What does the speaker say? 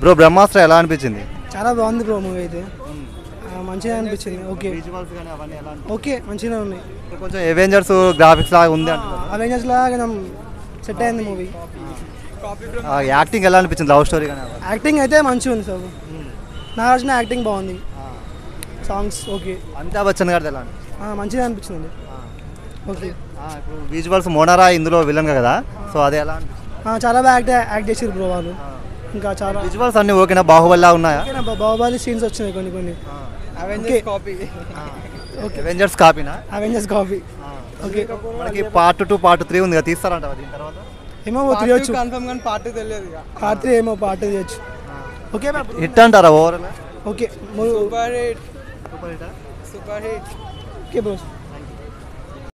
Bro బ్రహ్మాస్త్ర ఎలా అనిపించింది చాలా బాగుంది బ్రో మూవీ అయితే ఆ, మంచిగా అనిపించింది ఓకే ఓకే మంచిగా ఉన్నాయి కొంచెం ఎవెంజర్స్ గ్రాఫిక్స్ లాగా ఉంది అంటున్నారు. అవెంజర్స్ లాగా కొంచెం సెట్ అయింది మూవీ ఆ, యాక్టింగ్ ఎలా అనిపించింది లవ్ స్టోరీ కానీ యాక్టింగ్ అయితే మంచిగా ఉంది సార్ నాగార్జున యాక్టింగ్ బాగుంది సాంగ్స్ ఓకే అమితాబ్ బచ్చన్ గారిది ఎలా అనిపించింది? ఆ, మంచిగా అనిపించింది ఓకే ఆ, ఇప్పుడు విజువల్స్ మోనారా ఇందులో విలన్ కదా సో అది ఎలా అనిపించింది ఆ, చాలా బాగా యాక్ట్ యాక్ట్ చేసారు బ్రో వాళ్ళు ఇంకా చాలా విజువల్స్ అన్ని ఓకేనా బాహుబలిలా ఉన్నాయా ఓకేనా బా- బాహుబలి సీన్స్ వచ్చినాయి కొన్ని కొన్ని ఓకే ఓకే అవెంజర్స్ కాపీనా అవెంజర్స్ కాపీ ఓకే మనకి పార్ట్ టూ పార్ట్ త్రీ ఉంది కదా తీస్తారంట దీని తర్వాత ఏమో తీయచ్చు కన్ఫర్మ్ కానీ పార్టీ తెలియదు ఇక పార్టీ ఏమో పార్టీ తీయచ్చు ఓకే బా హిట్ అంటారా overall okay super hit super hit okay bro